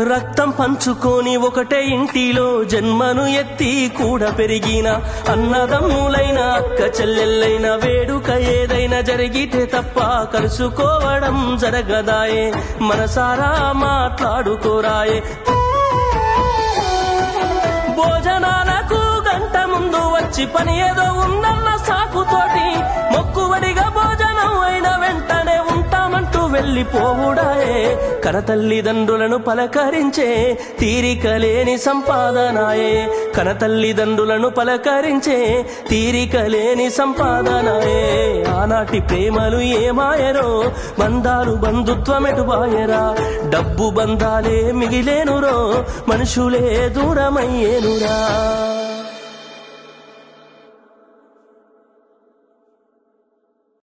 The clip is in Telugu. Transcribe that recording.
రక్తం పంచుకొని ఒకటే ఇంటిలో జన్మను ఎత్తి కూడా పెరిగిన అన్నదమ్ములైన అక్క చెల్లెళ్ళైన వేడుక ఏదైనా జరిగితే తప్ప కలుసుకోవడం జరగదాయే మనసారా మాట్లాడుకోరాయే భోజనాలకు గంట ముందు వచ్చి పని ఏదో ఉందన్న సాకుతోటి మొక్కువడిగా భోజనం అయిన వెంటనే ఉంటామంటూ వెళ్ళిపోవుడాయే కన తల్లిదండ్రులను పలకరించే తీరిక లేని సంపాదనాయే కన తల్లిదండ్రులను పలకరించే తీరిక లేని సంపాదనాయే ఆనాటి ప్రేమలు ఏమాయరో బంధాలు బంధుత్వమెటుబాయరా డబ్బు బంధాలే మిగిలేనురో మనుషులే దూరమయ్యేనురా